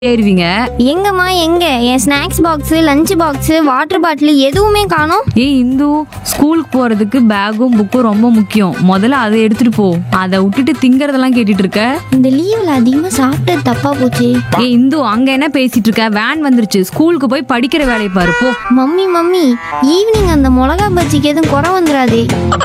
ஏறுவீங்க எங்கம்மா எங்க என் snacks box lunch box water bottle எதுவுமே காணோம் ஏய் இந்து ஸ்கூலுக்கு போறதுக்கு பேகும் புக்கும் ரொம்ப முக்கியம் முதல்ல அதை எடுத்துட்டு போ அதை விட்டுட்டு திங்கறதெல்லாம் கேட்டுட்டு இருக்க இந்த லீவ்ல அதிகமா சாப்பிட்டது தப்பா போச்சு ஏய் இந்து அங்க என்ன பேசிட்டு இருக்க வேன் வந்துருச்சு ஸ்கூலுக்கு போய் படிக்கிற வேலையை பாரு போ மம்மி மம்மி ஈவினிங் அந்த மிளகா பஜ்ஜிக்கு எதுவும் குறை வந்துடாதே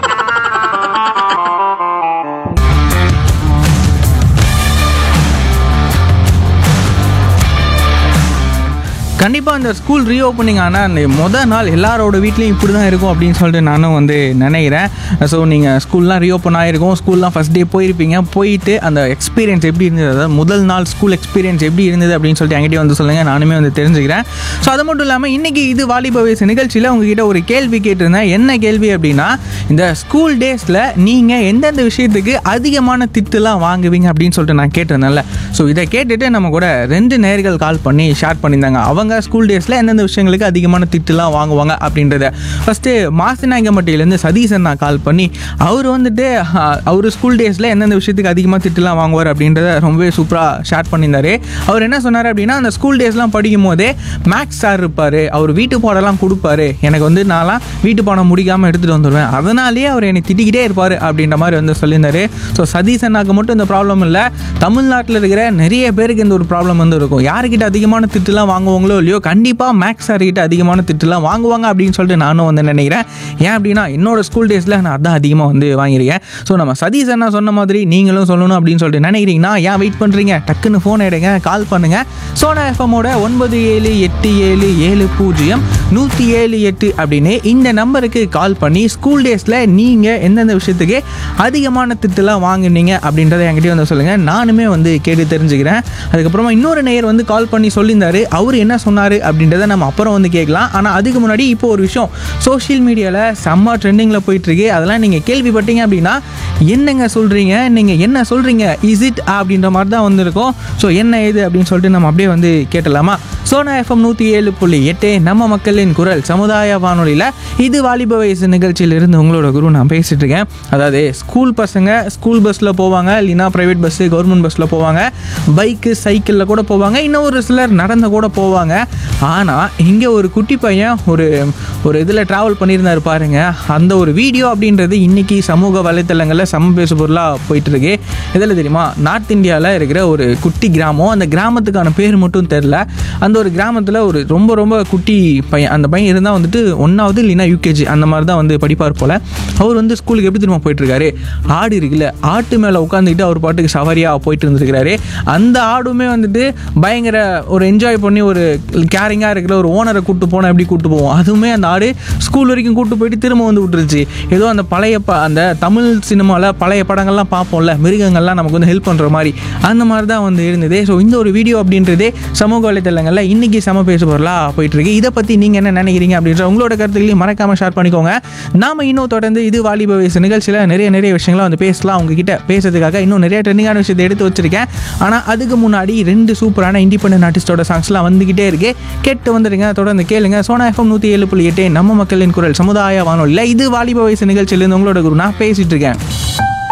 கண்டிப்பாக அந்த ஸ்கூல் ரீஓப்பனிங் ஆனால் அந்த மொதல் நாள் எல்லாரோட வீட்லேயும் இப்படி தான் இருக்கும் அப்படின்னு சொல்லிட்டு நானும் வந்து நினைக்கிறேன் ஸோ நீங்கள் ஸ்கூல்லாம் ரீஓப்பன் ஆகிருக்கும் ஸ்கூல்லாம் ஃபஸ்ட் டே போயிருப்பீங்க போயிட்டு அந்த எக்ஸ்பீரியன்ஸ் எப்படி இருந்தது அதாவது முதல் நாள் ஸ்கூல் எக்ஸ்பீரியன்ஸ் எப்படி இருந்தது அப்படின்னு சொல்லிட்டு என்கிட்ட வந்து சொல்லுங்கள் நானுமே வந்து தெரிஞ்சுக்கிறேன் ஸோ அது மட்டும் இல்லாமல் இன்றைக்கி இது வாலிப வயசு நிகழ்ச்சியில் உங்ககிட்ட ஒரு கேள்வி கேட்டிருந்தேன் என்ன கேள்வி அப்படின்னா இந்த ஸ்கூல் டேஸில் நீங்கள் எந்தெந்த விஷயத்துக்கு அதிகமான திட்டுலாம் வாங்குவீங்க அப்படின்னு சொல்லிட்டு நான் கேட்டிருந்தேன்ல ஸோ இதை கேட்டுட்டு நம்ம கூட ரெண்டு நேர்கள் கால் பண்ணி ஷேர் பண்ணியிருந்தாங்க அவங்க ஸ்கூல் டேஸில் எந்தெந்த விஷயங்களுக்கு அதிகமான திட்டுலாம் வாங்குவாங்க அப்படின்றத ஃபஸ்ட்டு மாசினாங்கம்பட்டியிலேருந்து சதீசன் நான் கால் பண்ணி அவர் வந்துட்டு அவர் ஸ்கூல் டேஸில் எந்தெந்த விஷயத்துக்கு அதிகமாக திட்டுலாம் வாங்குவார் அப்படின்றத ரொம்பவே சூப்பராக ஷேர் பண்ணியிருந்தாரு அவர் என்ன சொன்னார் அப்படின்னா அந்த ஸ்கூல் டேஸ்லாம் படிக்கும் போதே மேக்ஸ் சார் இருப்பார் அவர் வீட்டு பாடம்லாம் கொடுப்பாரு எனக்கு வந்து நான்லாம் வீட்டு பாடம் முடிக்காமல் எடுத்துகிட்டு வந்துடுவேன் அதனாலேயே அவர் என்னை திட்டிக்கிட்டே இருப்பார் அப்படின்ற மாதிரி வந்து சொல்லியிருந்தாரு ஸோ சதீசனாக்கு மட்டும் இந்த ப்ராப்ளம் இல்லை தமிழ்நாட்டில் இருக்கிற நிறைய பேருக்கு இந்த ஒரு ப்ராப்ளம் வந்து இருக்கும் யாருக்கிட்ட அதிகமான திட்டுலாம் வாங்குவாங்களோ இல்லையோ கண்டிப்பாக மேக்ஸ் சார் கிட்ட அதிகமான திட்டுலாம் வாங்குவாங்க அப்படின்னு சொல்லிட்டு நானும் வந்து நினைக்கிறேன் ஏன் அப்படின்னா என்னோட ஸ்கூல் டேஸில் நான் அதான் அதிகமாக வந்து வாங்கியிருக்கேன் ஸோ நம்ம சதீஷ் அண்ணா சொன்ன மாதிரி நீங்களும் சொல்லணும் அப்படின்னு சொல்லிட்டு நினைக்கிறீங்கன்னா ஏன் வெயிட் பண்ணுறீங்க டக்குன்னு ஃபோன் எடுங்க கால் பண்ணுங்க சோனா எஃப்எம்மோட ஒன்பது ஏழு எட்டு ஏழு ஏழு பூஜ்ஜியம் நூற்றி ஏழு எட்டு அப்படின்னு இந்த நம்பருக்கு கால் பண்ணி ஸ்கூல் டேஸில் நீங்கள் எந்தெந்த விஷயத்துக்கு அதிகமான திட்டுலாம் வாங்குனீங்க அப்படின்றத என்கிட்ட வந்து சொல்லுங்கள் நானுமே வந்து கேட்டு தெரிஞ்சுக்கிறேன் அதுக்கப்புறமா இன்னொரு நேயர் வந்து கால் பண்ணி சொல்லியிருந்தாரு அவர் என்ன சொன்னார் அப்படின்றத நம்ம அப்புறம் வந்து கேட்கலாம் ஆனால் அதுக்கு முன்னாடி இப்போ ஒரு விஷயம் சோஷியல் மீடியாவில் செம்ம ட்ரெண்டிங்கில் போயிட்டுருக்கு அதெல்லாம் நீங்கள் கேள்விப்பட்டீங்க அப்படின்னா என்னங்க சொல்கிறீங்க நீங்கள் என்ன சொல்கிறீங்க இஸ் இட் அப்படின்ற மாதிரி தான் வந்திருக்கும் ஸோ என்ன ஏது அப்படின்னு சொல்லிட்டு நம்ம அப்படியே வந்து கேட்டலாமா சோனா எஃப்எம் நூற்றி ஏழு புள்ளி எட்டு நம்ம மக்களின் குரல் சமுதாய வானொலியில் இது வாலிப வயசு நிகழ்ச்சியிலிருந்து உங்களோட குரு நான் பேசிட்டு இருக்கேன் அதாவது ஸ்கூல் பசங்க ஸ்கூல் பஸ்ஸில் போவாங்க இல்லைன்னா ப்ரைவேட் பஸ்ஸு கவர்மெண்ட் பஸ்ஸில் போவாங்க பைக்கு சைக்கிளில் கூட போவாங்க இன்னும் ஒரு சிலர் நடந்து கூட போவாங்க ஆனால் இங்கே ஒரு குட்டி பையன் ஒரு ஒரு இதில் ட்ராவல் பண்ணியிருந்தாரு பாருங்க அந்த ஒரு வீடியோ அப்படின்றது இன்னைக்கு சமூக வலைத்தளங்களில் சம பேசு பொருளாக போயிட்டு இருக்கு இதில் தெரியுமா நார்த் இந்தியாவில் இருக்கிற ஒரு குட்டி கிராமம் அந்த கிராமத்துக்கான பேர் மட்டும் தெரில அந்த ஒரு கிராமத்தில் ஒரு ரொம்ப ரொம்ப குட்டி பையன் அந்த பையன் இருந்தால் வந்துட்டு ஒன்றாவது இல்லைன்னா யூகேஜி அந்த மாதிரி தான் வந்து படிப்பார் போல் அவர் வந்து ஸ்கூலுக்கு எப்படி திரும்ப போயிட்டுருக்காரு ஆடு இருக்குல்ல ஆட்டு மேலே உட்காந்துக்கிட்டு அவர் பாட்டுக்கு சவாரியாக போயிட்டு இருந்திருக்கிறாரு அந்த ஆடுமே வந்துட்டு பயங்கர ஒரு என்ஜாய் பண்ணி ஒரு கேரிங்காக இருக்கிற ஒரு ஓனரை கூட்டு போனால் எப்படி கூட்டு போவோம் அதுவுமே அந்த ஆடு ஸ்கூல் வரைக்கும் கூட்டு போயிட்டு திரும்ப வந்து விட்டுருச்சு ஏதோ அந்த பழைய ப அந்த தமிழ் சினிமாவில் பழைய படங்கள்லாம் பார்ப்போம்ல மிருகங்கள்லாம் நமக்கு வந்து ஹெல்ப் பண்ணுற மாதிரி அந்த மாதிரி தான் வந்து இருந்தது ஸோ இந்த ஒரு வீடியோ அப்படின்றதே சமூக வலைத்தளங்களில் இன்னைக்கு சம பேச பொருளாக போயிட்டு இருக்கு இதை பற்றி நீங்கள் என்ன நினைக்கிறீங்க அப்படின்ற உங்களோட கருத்துக்களையும் மறக்காமல் ஷேர் பண்ணிக்கோங்க நாம இன்னும் தொடர்ந்து இது வாலிப வயசு நிகழ்ச்சியில் நிறைய நிறைய விஷயங்களை வந்து பேசலாம் உங்ககிட்ட பேசுறதுக்காக இன்னும் நிறைய ட்ரெண்டிங்கான விஷயத்தை எடுத்து வச்சிருக்கேன் ஆனால் அதுக்கு முன்னாடி ரெண்டு சூப்பரான இண்டிபெண்டன்ட் ஆர்டிஸ்டோட சாங்ஸ்லாம் வந்துகிட்டே இருக்கு கேட்டு வந்துடுங்க தொடர்ந்து கேளுங்க சோனா எஃப்எம் நூற்றி ஏழு புள்ளி எட்டு நம்ம மக்களின் குரல் சமுதாய வானொலியில் இது வாலிப வயசு நிகழ்ச்சியிலேருந்து உங்களோட குரு நான் பேசிட்டு இருக்கேன்